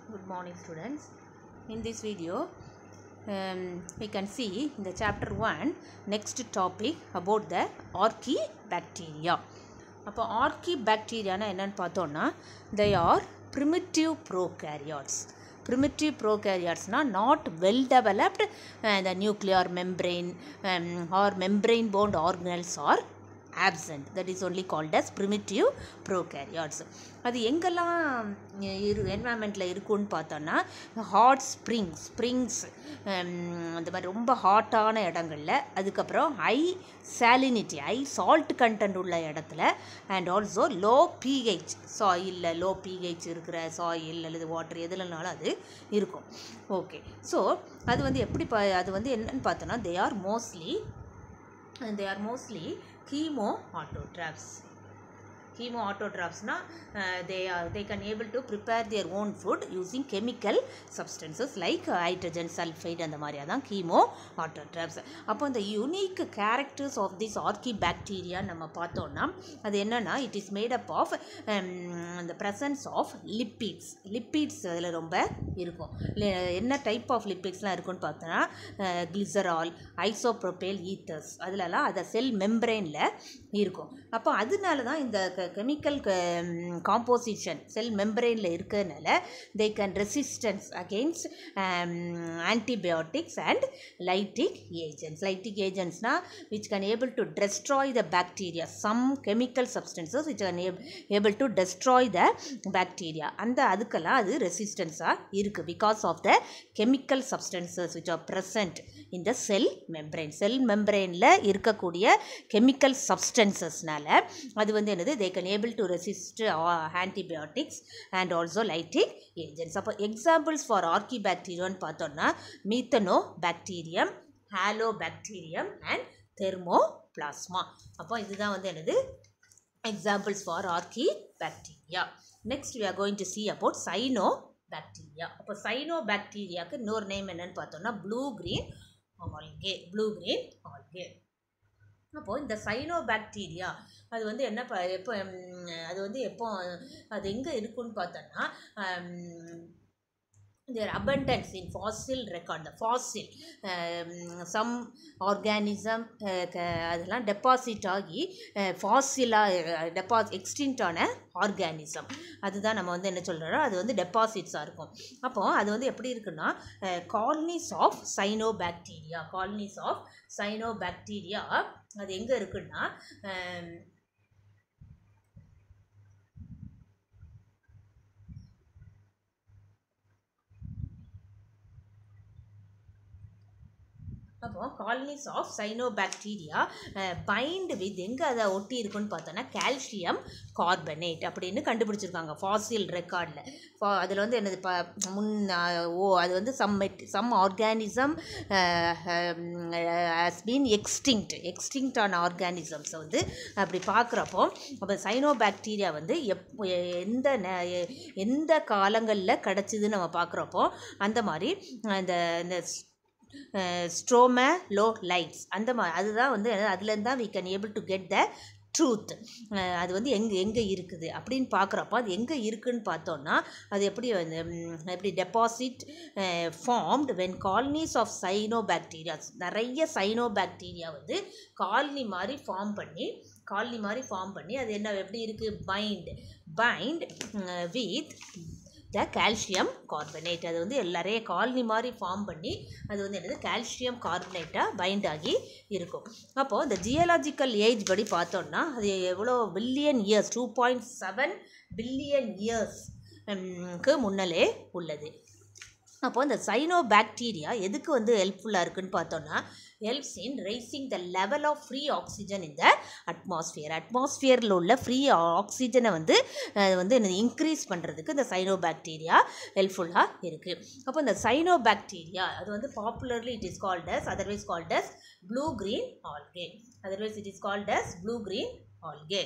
Good morning, students. In this video, um, we can see in the chapter 1 next topic about the archaebacteria. அப்போ ஆர்கிபேக்டீரியானா என்னன்னு பார்த்தோன்னா they are primitive prokaryotes primitive ப்ரோகேரியாட்ஸ்னால் not well developed the nuclear membrane or membrane bound organelles are absent that is only called as primitive prokaryotes அது எங்கெல்லாம் இரு என்வாயன்மெண்ட்டில் இருக்குன்னு பார்த்தோன்னா ஹாட் ஸ்ப்ரிங் ஸ்ப்ரிங்ஸ் அந்த மாதிரி ரொம்ப ஹாட்டான இடங்களில் அதுக்கப்புறம் high salinity high salt content உள்ள இடத்துல அண்ட் ஆல்சோ லோ பிஹெச் சாயிலில் லோ பிஹெச் இருக்கிற சாயில் அல்லது வாட்டர் எதுலனாலும் அது இருக்கும் ஓகே ஸோ அது வந்து எப்படி ப அது வந்து என்னன்னு பார்த்தோன்னா they are mostly they are mostly chemo autotrophs chemo autotrophs uh, they are they can able to prepare their own food using chemical substances like uh, hydrogen sulfide அந்த மாதிரியா தான் chemo autotrophs அப்போ இந்த unique characters of this archaebacteria நம்ம பார்த்தோம்னா அது என்னன்னா it is made up of the presence of lipids lipids அதில் ரொம்ப இருக்கும் என்ன டைப் ஆஃப் லிப்பிட்ஸ்லாம் இருக்குன்னு பார்த்தோன்னா கிளிசரால் ஐசோப்ரோபேல் ஈத்தர்ஸ் அதிலலாம் அதை செல் மெம்பரெயினில் இருக்கும் அப்போ அதனால தான் இந்த கெமிக்கல் காம்போசிஷன் செல் மெம்பரெயினில் இருக்கிறதுனால they can resistance against antibiotics and lytic agents lytic ஏஜென்ட்ஸ்னால் which can able to destroy the bacteria some chemical substances which can able to destroy the bacteria அந்த அதுக்கெல்லாம் அது ரெசிஸ்டன்ஸாக இருக்குது because of the chemical substances which are present in the cell membrane cell மெம்பரெயினில் இருக்கக்கூடிய chemical சப்ஸ்டன்சஸ்னால அது வந்து என்னது they can able to resist antibiotics and also lytic agents அப்போ எக்ஸாம்பிள்ஸ் ஃபார் ஆர்கிபேக்டீரியான்னு பார்த்தோன்னா methanobacterium halobacterium and thermoplasma அப்போ இதுதான் வந்து என்னது examples for archaebacteria next we are going to see about cyanobacteria அப்போ சைனோ பாக்டீரியாவுக்கு இன்னொரு நேம் என்னன்னு பார்த்தோம்னா blue green algae blue green algae அப்போது இந்த சைனோ பாக்டீரியா அது வந்து என்ன ப எப்போ அது வந்து எப்போ அது எங்கே இருக்குன்னு பார்த்தோன்னா their abundance in fossil record the fossil um, some organism அதெல்லாம் டெபாசிட் ஆகி ஃபாசிலாக டெபாஸ் எக்ஸ்டின்டான ஆர்கானிசம் அதுதான் நம்ம வந்து என்ன சொல்கிறோம் அது வந்து டெபாசிட்ஸாக இருக்கும் அப்போது அது வந்து எப்படி இருக்குன்னா colonies of cyanobacteria colonies of cyanobacteria அது எங்கே இருக்குன்னா அப்போ colonies of cyanobacteria bind with எங்கே அதை ஒட்டி இருக்குன்னு பார்த்தோன்னா கால்சியம் கார்பனேட் அப்படின்னு கண்டுபிடிச்சிருக்காங்க ஃபாசில் ரெக்கார்டில் ஃபா அதில் வந்து என்னது ப முன் ஓ அது வந்து சம் மெட் some organism has been extinct எக்ஸ்டிங்க்டான ஆர்கானிசம்ஸை வந்து அப்படி பார்க்குறப்போ அப்போ சைனோ பாக்டீரியா வந்து எப் எந்த எந்த காலங்களில் கிடச்சிதுன்னு நம்ம பார்க்குறப்போ அந்த மாதிரி அந்த இந்த ஸ்ட்ரோம லோ லைட்ஸ் அந்த மா அதுதான் வந்து அதுலேருந்து தான் we can able to get the truth அது வந்து எங்கே எங்கே இருக்குது அப்படின்னு பார்க்குறப்போ அது எங்கே இருக்குதுன்னு பார்த்தோன்னா அது எப்படி வந்து எப்படி deposit formed when colonies of cyanobacterias நிறைய சைனோ பாக்டீரியா வந்து காலனி மாதிரி ஃபார்ம் பண்ணி காலனி மாதிரி ஃபார்ம் பண்ணி அது என்ன எப்படி இருக்குது bind bind with the calcium carbonate அது வந்து நிறைய காலனி மாதிரி ஃபார்ம் பண்ணி அது வந்து என்னது கால்சியம் கார்பனேட்டாக பைண்ட் ஆகி இருக்கும் அப்போது இந்த ஜியலாஜிக்கல் ஏஜ் படி பார்த்தோம்னா அது எவ்வளோ billion years two point seven billion இயர்ஸ்க்கு முன்னலே உள்ளது அப்போது இந்த சைனோ பாக்டீரியா எதுக்கு வந்து ஹெல்ப்ஃபுல்லாக இருக்குன்னு பார்த்தோன்னா helps in rising the level of free oxygen இந்த அட்மாஸ்ஃபியர் அட்மாஸ்ஃபியரில் உள்ள ஃப்ரீ ஆக்சிஜனை வந்து வந்து இன்க்ரீஸ் பண்ணுறதுக்கு இந்த சைனோ பாக்டீரியா ஹெல்ப்ஃபுல்லாக இருக்குது அப்போ இந்த சைனோ பாக்டீரியா அது வந்து popularly it is called as otherwise called as blue green algae otherwise it is called as blue green algae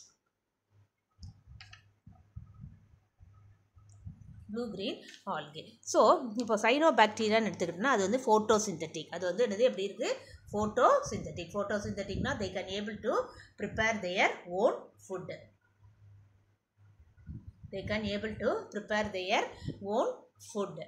blue green algae so இப்போ சைனோ பாக்டீரியான்னு எடுத்துக்கிட்டோம்னா அது வந்து ஃபோட்டோ சிந்தட்டிக் அது வந்து என்னது எப்படி இருக்குது ஃபோட்டோ சிந்தட்டிக் ஃபோட்டோ சிந்தட்டிக்னா they can able to prepare their own food they can able to prepare their own food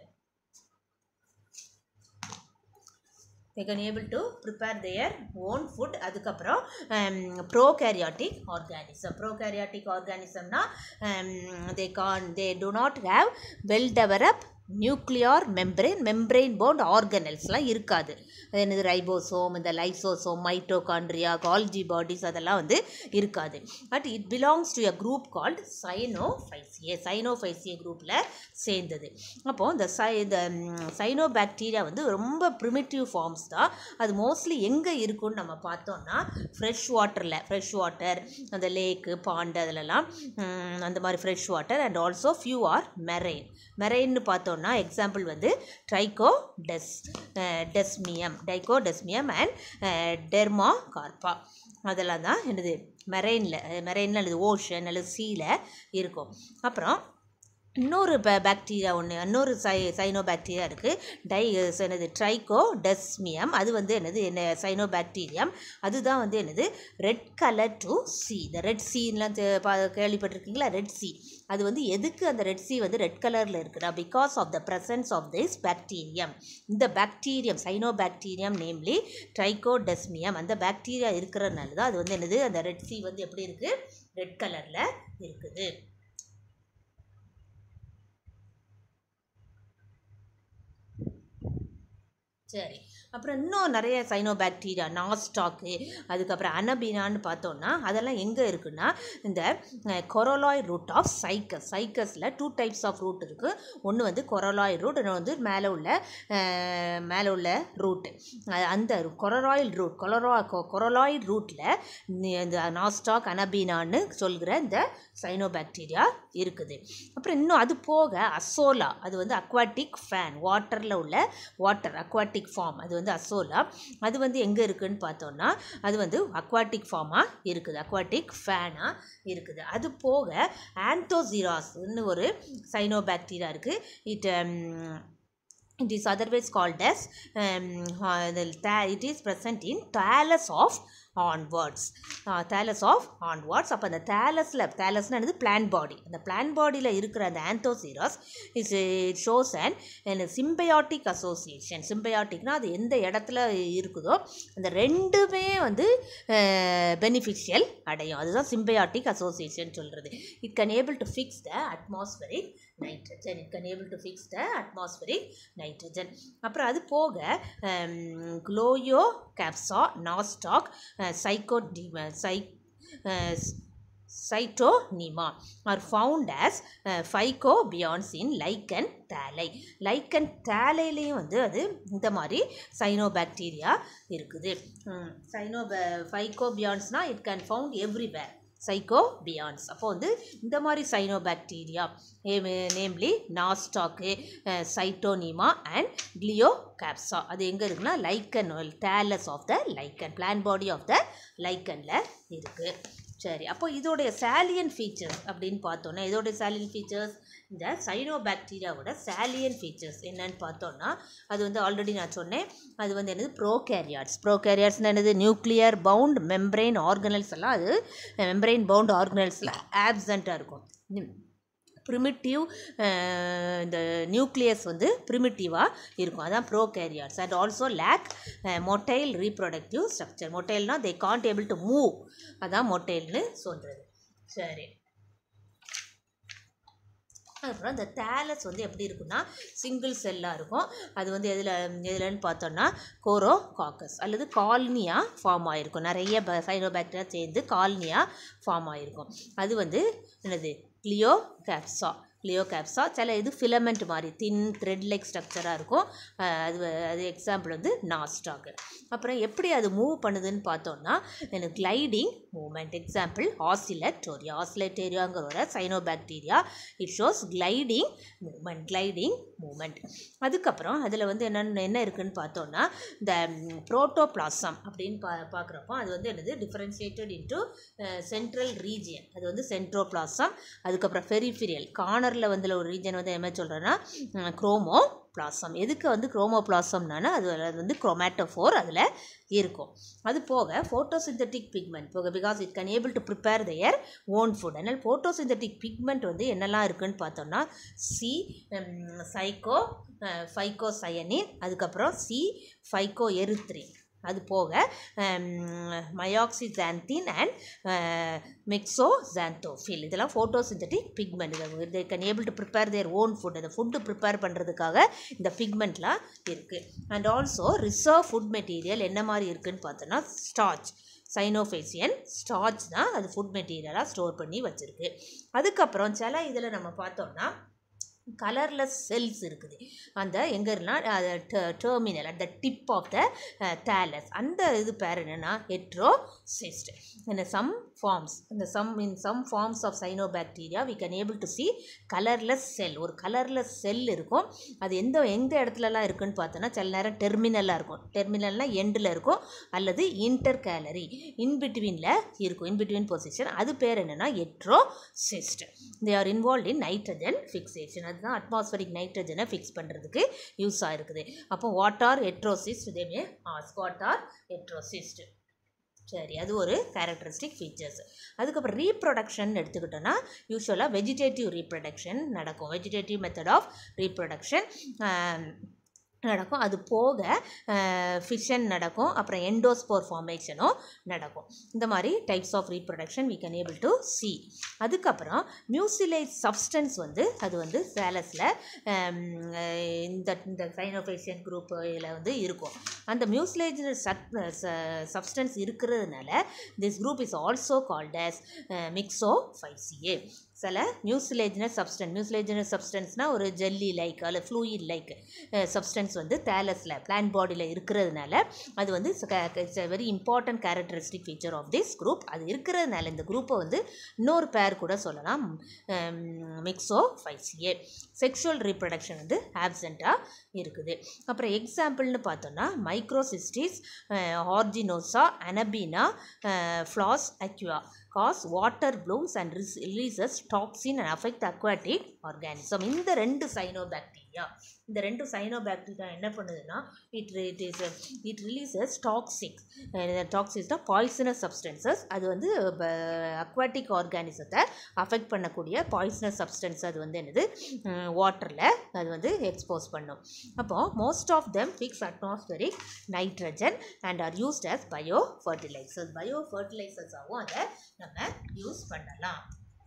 they can able to prepare their own food அதுக்கப்புறம் ப்ரோகேரியாட்டிக் ஆர்கானிசம் ப்ரோகேரியாட்டிக் ஆர்கானிசம்னா they can't they do not have well developed nuclear membrane membrane bound ஆர்கனல்ஸ்லாம் இருக்காது அது என்னது ribosome இந்த lysosome mitochondria Golgi bodies அதெல்லாம் வந்து இருக்காது but it belongs to a group called Cyanophyceae Cyanophyceae குரூப்பில் சேர்ந்தது அப்போது இந்த சை இந்த சைனோ பாக்டீரியா வந்து ரொம்ப ப்ரிமிட்டிவ் ஃபார்ம்ஸ் தான் அது மோஸ்ட்லி எங்கே இருக்குன்னு நம்ம பார்த்தோம்னா ஃப்ரெஷ் வாட்டரில் ஃப்ரெஷ் வாட்டர் அந்த லேக்கு பாண்டு அதிலலாம் ம், அந்த மாதிரி fresh water and also few are marine மெரெயின்னு பார்த்தோம்னா எக்ஸாம்பிள் வந்து ட்ரைகோ டெஸ் டெஸ்மியம் டைகோ டெஸ்மியம் அண்ட் டெர்மா கார்பா அதெல்லாம் தான் என்னது மெரெயினில் மெரெயினில் அல்லது ஓஷன் அல்லது சீல இருக்கும் அப்புறம் இன்னொரு ப பாக்டீரியா ஒன்று இன்னொரு சை சைனோ பாக்டீரியா இருக்குது டை என்னது ட்ரைகோ டெஸ்மியம் அது வந்து என்னது என்ன சைனோ பாக்டீரியம் அதுதான் வந்து என்னது ரெட் கலர் டு சி இந்த ரெட் சீன்லாம் கேள்விப்பட்டிருக்கீங்களா ரெட் சி அது வந்து எதுக்கு அந்த ரெட் சி வந்து ரெட் கலரில் இருக்குன்னா because of the presence of this bacterium இந்த bacterium cyano bacterium namely Trichodesmium அந்த பாக்டீரியா இருக்கிறதுனால தான் அது வந்து என்னது அந்த ரெட் சி வந்து எப்படி இருக்குது ரெட் கலரில் இருக்குது சரி அப்புறம் இன்னும் நிறைய சைனோ பாக்டீரியா நாஸ்டாக்கு அதுக்கப்புறம் அனபீனான்னு பார்த்தோன்னா அதெல்லாம் எங்கே இருக்குன்னா இந்த கொரோலாய் ரூட் ஆஃப் சைக்கஸ் சைக்கஸில் டூ டைப்ஸ் ஆஃப் ரூட் இருக்குது ஒன்று வந்து கொரோலாய் ரூட் இன்னொன்று வந்து மேலே உள்ள அஹ், மேலே உள்ள ரூட்டு அந்த கொரோலாயில் ரூட் கொலரா கொரோலாய்ட் ரூட்டில் இந்த நாஸ்டாக் அனபீனான்னு சொல்கிற இந்த சைனோ பாக்டீரியா இருக்குது அப்புறம் இன்னும் அது போக அசோலா அது வந்து அக்வாட்டிக் ஃபேன் வாட்டரில் உள்ள வாட்டர் அக்வாட்டிக் ஃபார்ம் அது வந்து அசோலா அது வந்து எங்கே இருக்குன்னு பார்த்தோன்னா அது வந்து அக்வாட்டிக் ஃபார்மாக இருக்குது அக்வாட்டிக் ஃபேனாக இருக்குது அது போக ஆந்தோசிராஸ்னு ஒரு சைனோ பாக்டீரியா இருக்குது it it is otherwise called as um, uh, the, tha- it is present in thallus of onwards uh, thallus of onwards அப்போ அந்த தேலஸில் தேலஸ்னால் என்னது பிளான் பாடி அந்த பிளான் பாடியில் இருக்கிற அந்த Anthoceros is it shows and symbiotic association சிம்பயாட்டிக்னா அது எந்த இடத்துல இருக்குதோ அந்த ரெண்டுமே வந்து பெனிஃபிஷியல் அடையும் அதுதான் சிம்பயாட்டிக் அசோசியேஷன் சொல்கிறது it can able to fix the atmospheric nitrogen it can able to fix the atmospheric nitrogen அப்புறம் அது போக க்ளோயோ கேப்சா நாஸ்டாக் சைக்கோடி சை Scytonema are found as phycobionts in lichen thalli lichen தேலையிலையும் வந்து அது இந்த மாதிரி சைனோ பாக்டீரியா இருக்குது சைனோ ஃபைகோபியான்ஸ்னால் it can found everywhere phycobionts அப்போ வந்து இந்த மாதிரி cyanobacteria namely Nostoc Scytonema and Gloeocapsa அது எங்கே இருக்குன்னா லைக்கன் thallus of the lichen plant body of the லைக்கனில் இருக்குது சரி அப்போ இதோடைய சாலியன் ஃபீச்சர்ஸ் அப்படின்னு பார்த்தோன்னா இதோடைய சாலியன் ஃபீச்சர்ஸ் இந்த சைனோ பாக்டீரியாவோட சாலியன் ஃபீச்சர்ஸ் என்னன்னு பார்த்தோன்னா அது வந்து ஆல்ரெடி நான் சொன்னேன் அது வந்து என்னது ப்ரோகேரியாட்ஸ் ப்ரோகேரியாட்ஸ்னு என்னது நியூக்ளியர் பவுண்ட் மெம்பரெயின் ஆர்கனல்ஸ் எல்லாம் அது மெம்பரெயின் பவுண்ட் ஆர்கனல்ஸில் ஆப்சண்ட்டாக இருக்கும் ப்ரிமிட்டிவ் இந்த நியூக்ளியஸ் வந்து ப்ரிமிட்டிவாக இருக்கும் அதான் prokaryotes and also lack motile reproductive structure மொட்டைல்னா they can't able to move அதான் மொட்டைல்னு சொல்கிறது சரி அதுக்கப்புறம் இந்த தேலஸ் வந்து எப்படி இருக்குன்னா சிங்கிள் செல்லாக இருக்கும் அது வந்து எதில் எதுலன்னு பார்த்தோன்னா கோரோ காக்கஸ் அல்லது கால்னியா ஃபார்ம் ஆகிருக்கும் நிறைய ப சைனோ பாக்டீரியா சேர்ந்து கால்னியா ஃபார்ம் ஆகிருக்கும் அது வந்து என்னது கிளியோ கேப்சா கிளியோ கேப்சா சில இது ஃபிலமெண்ட் மாதிரி தின் த்ரெட் லைக் ஸ்ட்ரக்சராக இருக்கும் அஹ் அது வ- அது எக்ஸாம்பிள் வந்து நாஸ்டாக் அப்புறம் எப்படி அது மூவ் பண்ணுதுன்னு பார்த்தோம்னா எனக்கு கிளைடிங் மூமெண்ட் எக்ஸாம்பிள் ஆசிலட்டோரியா ஆசிலட்டோரியாங்கிற ஒரு cyanobacteria it shows gliding movement gliding movement அதுக்கப்புறம் அதில் வந்து என்னென்ன என்ன இருக்குன்னு பார்த்தோன்னா இந்த புரோட்டோபிளாசம் அப்படின்னு பா பார்க்குறப்போ அது வந்து என்னது டிஃப்ரென்ஷியேட்டட் இன்ட்டு சென்ட்ரல் ரீஜியன் அது வந்து சென்ட்ரோபிளாசம் அதுக்கப்புறம் ஃபெரிஃபிரியல் கார்னரில் வந்து ஒரு ரீஜன் வந்து என்ன சொல்கிறேன்னா குரோமோ பிளாசம் எதுக்கு வந்து குரோமோபிளாசம்னா அது அது வந்து குரோமேட்டோஃபோர் அதில் இருக்கும் அது போக ஃபோட்டோசிந்தட்டிக் பிக்மெண்ட் போக because it can able to prepare their own food அதனால் ஃபோட்டோசிந்தட்டிக் பிக்மெண்ட் வந்து என்னெல்லாம் இருக்குன்னு பார்த்தோம்னா சி சைக்கோ ஃபைக்கோ சயனின் அதுக்கப்புறம் சி ஃபைக்கோ எரித்ரின் அது போக மயாக்சிசாந்தின் அண்ட் மிக்சோசாந்தோஃபில் இதெல்லாம் ஃபோட்டோசிந்தட்டிக் பிக்மெண்ட் இதை can able to prepare their own food அந்த ஃபுட்டு ப்ரிப்பேர் பண்ணுறதுக்காக இந்த பிக்மெண்ட்லாம் இருக்குது and also reserve food material என்ன மாதிரி இருக்குன்னு பார்த்தோன்னா ஸ்டார்ச் சைனோஃபேசியன் ஸ்டார்ச் தான் அது ஃபுட் மெட்டீரியலாக ஸ்டோர் பண்ணி வச்சுருக்கு அதுக்கப்புறம் சில இதில் நம்ம பார்த்தோம்னா கலர்லெஸ் செல்ஸ் இருக்குது அந்த எங்கன்னா terminal at the tip of the thallus அந்த இது பேர் என்னென்னா ஹெட்ரோசிஸ்ட் இந்த சம் ஃபார்ம்ஸ் இந்த some in some forms of cyanobacteria we can able to see colourless cell ஒரு கலர்லெஸ் செல் இருக்கும் அது எந்த எந்த இடத்துலலாம் இருக்குன்னு பார்த்தோன்னா சில நேரம் டெர்மினலாக இருக்கும் டெர்மினல்னால் எண்டில் இருக்கும் அல்லது இன்டர் கேலரி இன்பிட்வீனில் இருக்கும் இன்பிட்வீன் பொசிஷன் அது பேர் என்னென்னா heterocyst they are involve in nitrogen fixation அதுதான் அட்மாஸ்பரிக் நைட்ரஜனை ஃபிக்ஸ் பண்ணுறதுக்கு யூஸ் ஆகிருக்குது அப்போ வாட் ஆர் ஹெட்ரோசிஸ்ட் இதேமே ஆஸ் வாட் ஆர் ஹெட்ரோசிஸ்ட் சரி அது ஒரு கேரக்டரிஸ்டிக் ஃபீச்சர்ஸ் அதுக்கப்புறம் ரீப்ரொடக்ஷன் எடுத்துக்கிட்டோன்னா யூஸ்வலாக வெஜிடேட்டிவ் ரீப்ரொடக்ஷன் நடக்கும் வெஜிடேட்டிவ் மெத்தட் ஆஃப் ரீப்ரொடக்ஷன் நடக்கும் அது போக ஃபிஷன் நடக்கும் அப்புறம் எண்டோஸ்போர் ஃபார்மேஷனும் நடக்கும் இந்த மாதிரி types of reproduction we can able to see அதுக்கப்புறம் மியூசிலைட் சப்ஸ்டன்ஸ் வந்து அது வந்து சேலஸில் இந்த இந்த சைனோஃபேஷியன் குரூப் இதில் வந்து இருக்கும் அந்த மியூசிலைட் சப்ஸ்டன்ஸ் இருக்கிறதுனால this group is also called as Myxophyceae சில மியூசிலேஜினஸ் சப்ஸ்டன்ஸ் மியூசிலேஜினஸ் சப்ஸ்டன்ஸ்னால் ஒரு ஜெல்லி லைக் அல்ல ஃப்ளூயிட் லைக் சப்ஸ்டன்ஸ் வந்து தேலஸில் பிளான்ட் பாடியில் இருக்கிறதுனால அது வந்து it's a very important characteristic feature of this group அது இருக்கிறதுனால இந்த குரூப்பை வந்து இன்னொரு பேர் கூட சொல்லலாம் மிக்ஸோ ஃபைசியே செக்ஷுவல் ரீப்ரடக்ஷன் வந்து ஆப்சண்ட்டாக இருக்குது அப்புறம் எக்ஸாம்பிள்னு பார்த்தோன்னா Microcystis aeruginosa Anabaena flos aquae cause water blooms and releases toxin and affect aquatic organism இந்த ரெண்டு சைனோபாக்டீரியா இந்த ரெண்டு சைனோபாக்டீரியா என்ன பண்ணுதுன்னா it it is it releases toxic டாக்ஸிக்ஸ்னால் பாய்சனஸ் சப்ஸ்டன்சஸ் அது வந்து அக்வாட்டிக் ஆர்கானிசத்தை அஃபெக்ட் பண்ணக்கூடிய பாய்சனஸ் சப்ஸ்டன்ஸ் அது வந்து என்னது வாட்டரில் அது வந்து எக்ஸ்போஸ் பண்ணும் அப்போது most of them fix atmospheric nitrogen and are used as bio fertilizers bio ஃபர்டிலைசர்ஸாகவும் அதை நம்ம யூஸ் பண்ணலாம்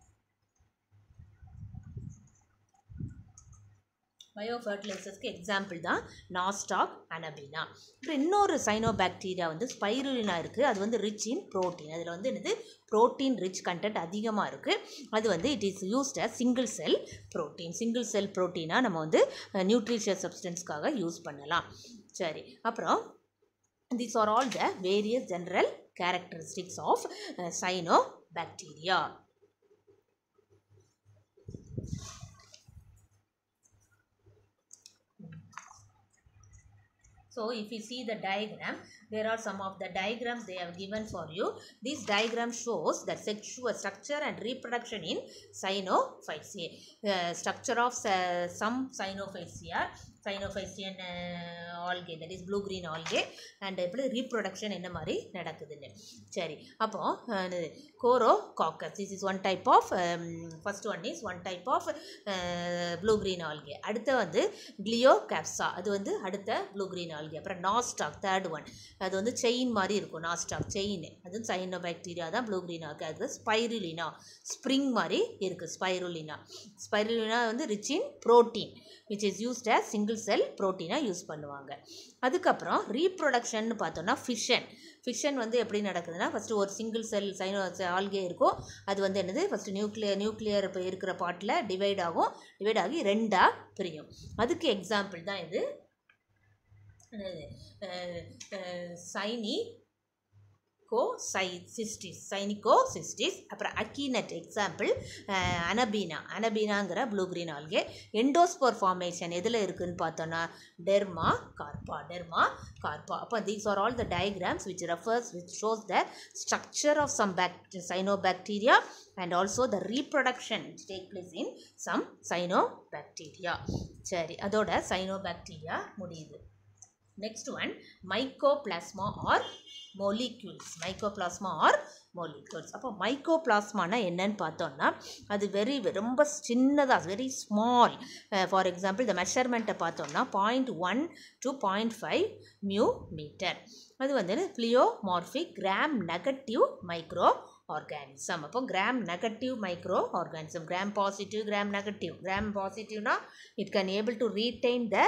பயோ ஃபர்டிலைசர்ஸ்க்கு எக்ஸாம்பிள் தான் நாஸ்டாக் அனபினா அப்புறம் இன்னொரு சைனோபாக்டீரியா வந்து ஸ்பைருலினா இருக்குது அது வந்து ரிச் இன் ப்ரோட்டீன் அதில் வந்து என்னது ப்ரோட்டீன் ரிச் கண்டென்ட் அதிகமாக இருக்குது அது வந்து it is used as single cell protein single cell ப்ரோட்டீனாக நம்ம வந்து நியூட்ரிஷியஸ் சப்ஸ்டன்ஸ்க்காக யூஸ் பண்ணலாம் சரி அப்புறம் these are all the various general characteristics of uh, cyanobacteria so if you see the diagram there are some of the diagrams they have given for you this diagram shows the sexual structure and reproduction in cyanophysia uh, structure of uh, some cyanophysia cyanophycean algae that is blue green algae and எப்படி reproduction என்ன மாதிரி நடக்குதுன்னு சரி அப்போது Chroococcus this is one type of first one is one type of blue green algae அடுத்த வந்து Gloeocapsa அது வந்து அடுத்த ப்ளூ க்ரீன் ஆல்கே அப்புறம் நாஸ்டாக் தேர்ட் ஒன் அது வந்து செயின் மாதிரி இருக்கும் நாஸ்டாக் செயின் அது சைனோ பாக்டீரியா தான் ப்ளூ க்ரீன் ஆல்கே அது ஸ்பைருலினா ஸ்ப்ரிங் மாதிரி இருக்குது ஸ்பைருலினா ஸ்பைருலினா வந்து rich in protein which is used as single cell ப்ரோட்டீனாக யூஸ் பண்ணுவாங்க அதுக்கப்புறம் ரீப்ரொடக்ஷன் பார்த்தோன்னா ஃபிஷன் ஃபிஷன் வந்து எப்படி நடக்குதுன்னா ஃபஸ்ட்டு ஒரு சிங்கிள் செல் சைனோ ஆல்கே இருக்கும் அது வந்து என்னது ஃபஸ்ட்டு நியூக்ளியர் நியூக்ளியர் இப்போ இருக்கிற பாட்டில் டிவைட் ஆகும் டிவைட் ஆகி ரெண்டாக பிரியும் அதுக்கு எக்ஸாம்பிள் தான் இது சைனி சைனிகோசைசிஸ்டிஸ் சைனிகோசிஸ்டிஸ் அப்புறம் அக்கீனட் எக்ஸாம்பிள் அனபீனா அனபீனாங்கிற blue green algae endospore formation எதில் இருக்குன்னு பார்த்தோன்னா டெர்மா கார்பா டெர்மா கார்பா அப்போ these are all the diagrams which refers which shows the structure of some back cyanobacteria and also the reproduction which take place in some cyanobacteria சரி அதோட cyanobacteria முடியுது next one Mycoplasma or molecules Mycoplasma or molecules அப்போ மைக்கோபிளாஸ்மானா என்னன்னு பார்த்தோம்னா அது very ரொம்ப சின்னதாக வெரி ஸ்மால் ஃபார் எக்ஸாம்பிள் இந்த மெஷர்மெண்ட்டை பார்த்தோம்னா point one to point five mu metre அது வந்து pleomorphic gram negative micro organism அப்போ gram negative micro organism gram positive gram negative gram பாசிட்டிவ்னா it can able to retain the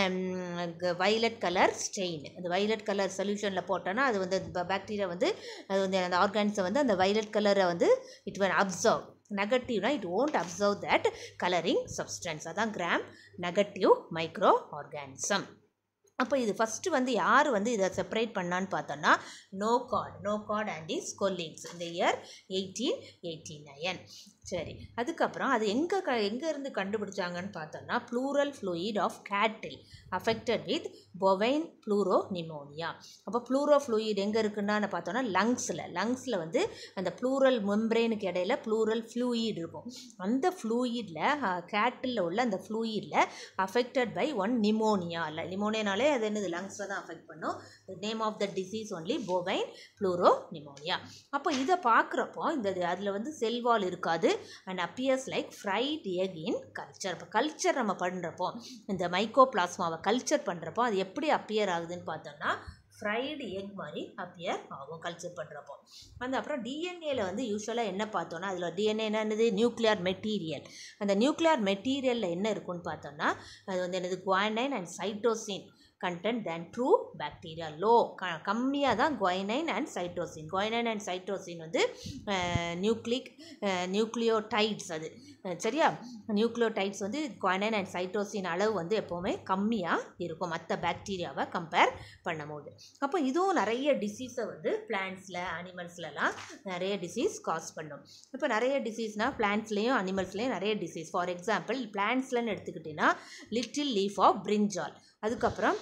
violet colour stain அந்த violet colour சொல்யூஷனில் போட்டோன்னா அது வந்து bacteria வந்து அது வந்து அந்த ஆர்கானிசம் வந்து அந்த வைலட் கலரை வந்து இட் வேன் அப்சர்வ் நெகட்டிவ்னா it won't observe that colouring substance அதான் கிராம் நெகட்டிவ் மைக்ரோ ஆர்கானிசம் அப்போ இது ஃபஸ்ட்டு வந்து யார் வந்து இதை செப்பரேட் பண்ணான்னு பார்த்தோன்னா Nocard Nocard and is colleagues இந்த இயர் எயிட்டீன் எயிட்டி நயன் சரி அதுக்கப்புறம் அது எங்கே க எங்கேருந்து கண்டுபிடிச்சாங்கன்னு பார்த்தோன்னா pleural fluid of cattle affected with bovine pleuro pneumonia அப்போ ப்ளூரோ ஃப்ளூயிட் எங்கே இருக்குன்னு பார்த்தோன்னா லங்ஸில் லங்ஸில் வந்து அந்த ப்ளூரல் மெம்ப்ரெயினுக்கு இடையில ப்ளூரல் ஃப்ளூயிட் இருக்கும் அந்த ஃப்ளூயிடில் கேட்டில் உள்ள அந்த ஃப்ளூயிடில் அஃபெக்டட் பை ஒன் நிமோனியா இல்லை நிமோனியானாலே அது என்னது லங்ஸில் தான் அஃபெக்ட் பண்ணும் name of the disease only bovine pleuro pneumonia அப்போ இதை பார்க்குறப்போ இந்த அதில் வந்து செல்வால் இருக்காது and appears like fried egg in culture இப்போ கல்ச்சர் நம்ம பண்ணுறப்போ இந்த மைக்கோ பிளாஸ்மாவை கல்ச்சர் பண்ணுறப்போ அது எப்படி அப்பியர் ஆகுதுன்னு பார்த்தோம்னா ஃப்ரைடு எக் மாதிரி அப்பியர் ஆகும் கல்ச்சர் பண்ணுறப்போ அந்த அப்புறம் டிஎன்ஏல வந்து யூஸ்வலாக என்ன பார்த்தோன்னா அதில் டிஎன்ஏ என்னது நியூக்ளியர் மெட்டீரியல் அந்த நியூக்ளியர் மெட்டீரியலில் என்ன இருக்குன்னு பார்த்தோன்னா அது வந்து என்னது guanine and cytosine content than true bacteria low க கம்மியாக தான் guanine and cytosine guanine and cytosine வந்து நியூக்ளிக் நியூக்ளியோடைட்ஸ் அது சரியா நியூக்ளியோடைட்ஸ் வந்து குவைனைன் அண்ட் சைட்டோசின் அளவு வந்து எப்போவுமே கம்மியாக இருக்கும் மற்ற பாக்டீரியாவை கம்பேர் பண்ணும்போது அப்போ இதுவும் நிறைய டிசீஸை வந்து பிளான்ஸில் அனிமல்ஸ்லலாம் நிறைய டிசீஸ் காஸ் பண்ணும் இப்போ நிறைய டிசீஸ்னால் பிளான்ஸ்லேயும் அனிமல்ஸ்லேயும் நிறைய டிசீஸ் ஃபார் எக்ஸாம்பிள் பிளான்ஸ்லன்னு எடுத்துக்கிட்டிங்கன்னா லிட்டில் லீஃப் ஆஃப் பிரிஞ்சால் அதுக்கப்புறம்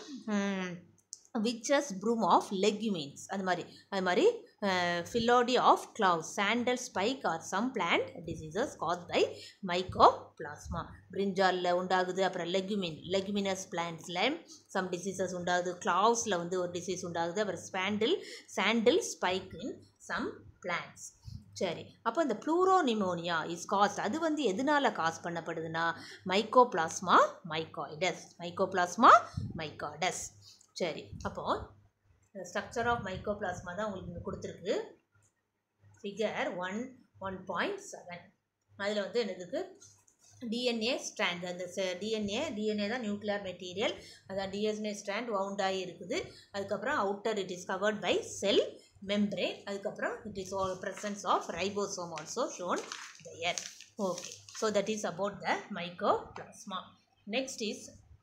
விச்சஸ் ப்ரூம் ஆஃப் லெக்யூமின்ஸ் அது மாதிரி அது மாதிரி phyllody of clovers sandal spike are some plant diseases cause by Mycoplasma பிரிஞ்சாலில் உண்டாகுது அப்புறம் லெக்யூமின் லெக்யூமினஸ் பிளான்ட்ஸில் சம் டிசீசஸ் உண்டாகுது கிளவுஸில் வந்து ஒரு டிசீஸ் உண்டாகுது அப்புறம் spindle sandal spike in some plants சரி அப்போ இந்த ப்ளூரோ நிமோனியா இஸ் காஸ்ட் அது வந்து எதனால் காஸ் பண்ணப்படுதுன்னா மைக்கோபிளாஸ்மா மைக்காய்டஸ் மைக்கோபிளாஸ்மா மைக்காய்டஸ் சரி அப்போது ஸ்ட்ரக்சர் ஆஃப் மைக்கோபிளாஸ்மா தான் உங்களுக்கு இங்கே கொடுத்துருக்கு figure one one point seven அதில் வந்து என்னதுக்கு டிஎன்ஏ ஸ்ட்ராண்ட் அந்த டிஎன்ஏ டிஎன்ஏ தான் நியூக்ளியர் மெட்டீரியல் அதான் டிஎன்ஏ ஸ்ட்ராண்ட் வவுண்டாகி இருக்குது அதுக்கப்புறம் outer it is covered by cell membrane அதுக்கப்புறம் it is all presence of ribosome also shown there okay so that is about the mycoplasma next is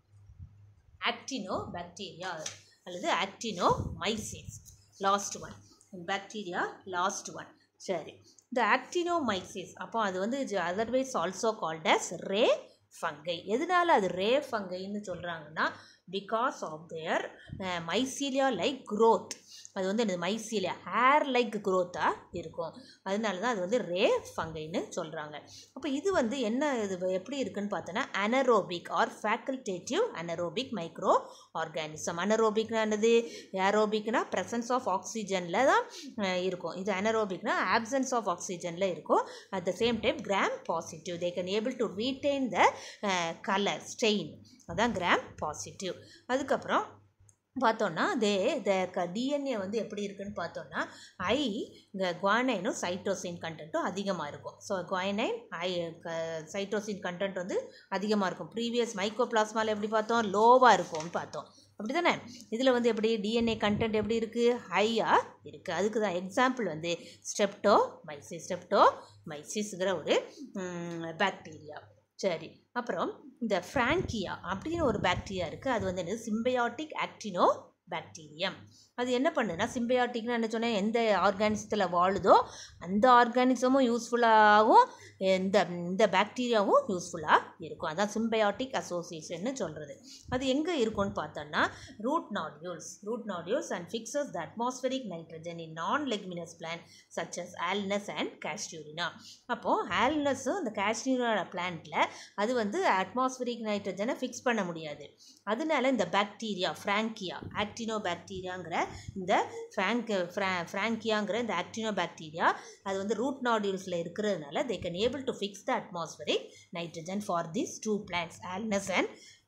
actinobacteria அல்லது actinomyces last one bacteria last one சரி இந்த actinomyces அப்போ அது வந்து otherwise also called as ray fungi எதனால அது ray ஃபங்கைன்னு சொல்கிறாங்கன்னா because of their mycelia like growth அது வந்து எனது மைசீலியா ஹேர் லைக் க்ரோத்தாக இருக்கும் அதனால தான் அது வந்து ரே ஃபங்கைன்னு சொல்கிறாங்க அப்போ இது வந்து என்ன இது எப்படி இருக்குன்னு பார்த்தோன்னா anaerobic or facultative anaerobic micro organism அனரோபிக்னா என்னது ஏரோபிக்னா ப்ரெசன்ஸ் ஆஃப் ஆக்சிஜனில் தான் இருக்கும் இது அனரோபிக்னா ஆப்சன்ஸ் ஆஃப் ஆக்சிஜனில் இருக்கும் at the same time gram positive they can able to retain the colour stain அதான் கிராம் பாசிட்டிவ் அதுக்கப்புறம் பார்த்தோன்னா தே த க டிஎன்ஏ வந்து எப்படி இருக்குன்னு பார்த்தோன்னா ஐ இந்த குவானைனும் சைட்டோசின் கண்டென்ட்டும் அதிகமாக இருக்கும் ஸோ குவானைன் ஐ க சைட்டோசின் கண்டென்ட் வந்து அதிகமாக இருக்கும் ப்ரீவியஸ் மைக்கோபிளாஸ்மாவில் எப்படி பார்த்தோம் லோவாக இருக்கும்னு பார்த்தோம் அப்படி தானே இதில் வந்து எப்படி டிஎன்ஏ கண்டென்ட் எப்படி இருக்குது ஹையாக இருக்குது அதுக்கு தான் எக்ஸாம்பிள் வந்து ஸ்டெப்டோ மைசிஸ் ஸ்டெப்டோ மைசிஸ்ங்கிற ஒரு பாக்டீரியா சரி அப்புறம் இந்த ஃப்ராங்கியா அப்படின்னு ஒரு பாக்டீரியா இருக்குது அது வந்து என்னது சிம்பயாட்டிக் ஆக்டினோ பாக்டீரியம் அது என்ன பண்ணுன்னா சிம்பியாட்டிக்னு என்ன சொன்னேன் எந்த ஆர்கானிசத்தில் வாழுதோ அந்த ஆர்கானிசமும் யூஸ்ஃபுல்லாகவும் இந்த இந்த பாக்டீரியாவும் யூஸ்ஃபுல்லாக இருக்கும் அதான் சிம்பயாட்டிக் அசோசியேஷன்னு சொல்கிறது அது எங்கே இருக்கும்னு பார்த்தோன்னா root nodules root nodules and fixes the atmospheric nitrogen in non leguminous plant சச்சஸ் ஆல்னஸ் and காஸ்டியூரினா அப்போது ஆல்னஸும் இந்த காஸ்டியூரினா பிளான்ட்டில் அது வந்து அட்மாஸ்பரிக் நைட்ரஜனை ஃபிக்ஸ் பண்ண முடியாது அதனால இந்த பாக்டீரியா ஃப்ராங்கியா ஆக்டினோ பாக்டீரியாங்கிற இந்த ஃப்ராங்க் ஃப்ரா ஃப்ராங்கியாங்கிற இந்த ஆக்டினோ பாக்டீரியா அது வந்து ரூட் நாடியூல்ஸில் இருக்கிறதுனால they can able to fix the atmospheric nitrogen for this two plants Alnus and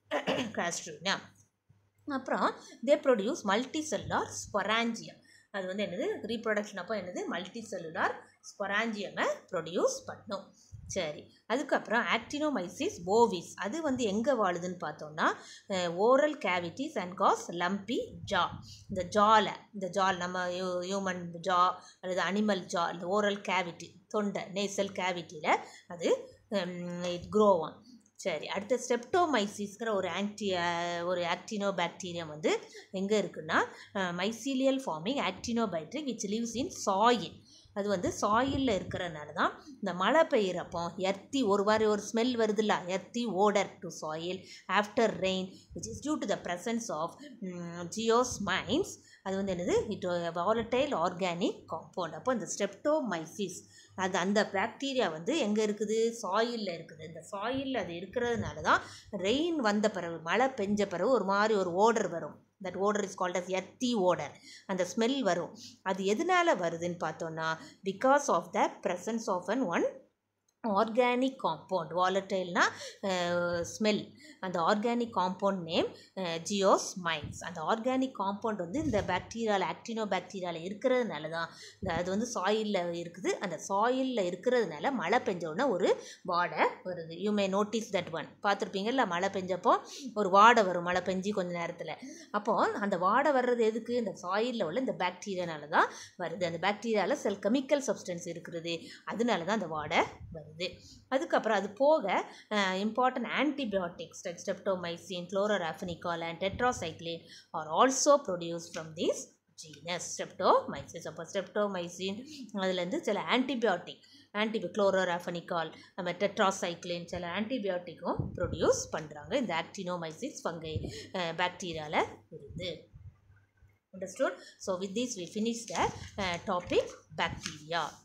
Casuarina அப்புறம் they produce multicellular sporangium அது வந்து என்னது ரீப்ரொடக்ஷன் அப்போ என்னது மல்டி செல்லுலார் ஸ்பொராஞ்சியமை ப்ரொடியூஸ் பண்ணும் சரி அதுக்கப்புறம் ஆக்டினோமைசிஸ் போவிஸ் அது வந்து எங்கே வாழுதுன்னு பார்த்தோம்னா oral cavities and cause lumpy jaw இந்த ஜால இந்த ஜால் நம்ம ஹியூமன் ஜா அல்லது அனிமல் ஜா இந்த ஓரல் கேவிட்டி தொண்டை நேசல் கேவிட்டியில் அது இட் க்ரோவான் சரி அடுத்த ஸ்டெப்டோமைசிஸ்ங்கிற ஒரு ஆன்டி ஒரு ஆக்டினோ பாக்டீரியம் வந்து எங்கே இருக்குன்னா மைசீலியல் ஃபார்மிங் ஆக்டினோபைட்ரிக் விச் லிவ்ஸ் இன் சாயில் அது வந்து சாயிலில் இருக்கிறனால தான் இந்த மழை பெய்கிறப்போ எர்த்தி ஒரு மாதிரி ஒரு ஸ்மெல் வருதுல்ல earthy odour to soil after rain which is due to the presence of geosmins அது வந்து என்னது இட் வாலட்டைல் ஆர்கானிக் காம்பவுண்ட் அப்போ இந்த ஸ்டெப்டோமைசிஸ் அது அந்த பாக்டீரியா வந்து எங்கே இருக்குது சாயிலில் இருக்குது இந்த சாயிலில் அது இருக்கிறதுனால தான் ரெயின் வந்த பிறகு மழை பெஞ்ச பிறகு ஒரு மாதிரி ஒரு ஓடர் வரும் that odour is called as earthy odour அந்த ஸ்மெல் வரும் அது எதனால் வருதுன்னு பார்த்தோன்னா because of the presence of an one organic compound வாலட்டைல்னா ஸ்மெல் அந்த organic compound name geosmins அந்த ஆர்கானிக் காம்பவுண்ட் வந்து இந்த பாக்டீரியாவில் ஆக்டினோ பாக்டீரியாவில் இருக்கிறதுனால தான் இந்த அது வந்து சாயிலில் இருக்குது அந்த சாயிலில் இருக்கிறதுனால மழை பெஞ்ச உடனே ஒரு வாடை வருது you may notice that one பார்த்துருப்பீங்கல்ல மழை பெஞ்சப்போ ஒரு வாடை வரும் மழை பெஞ்சு கொஞ்ச நேரத்தில் அப்போது அந்த வாடை வர்றது எதுக்கு இந்த சாயிலில் உள்ள இந்த பாக்டீரியானால தான் வருது அந்த பாக்டீரியாவில் செல் கெமிக்கல் சப்ஸ்டன்ஸ் இருக்கிறது அதனால தான் அந்த வாடை வருது அதுக்கப்புறம் அது போக important antibiotics like streptomycin chlororafenicol and tetracycline are also produced from these genus streptomyces அப்போ streptomycin அதுலேருந்து சில ஆன்டிபயோட்டிக் ஆன்டி குளோரோராஃபனிகால் நம்ம டெட்ராசைக்ளின் சில ஆன்டிபயோட்டிக்கும் ப்ரொடியூஸ் பண்ணுறாங்க இந்த ஆக்டினோமைசிஸ் ஃபங்கை பாக்டீரியாவில் இருந்து understood so with this we finish the uh, topic bacteria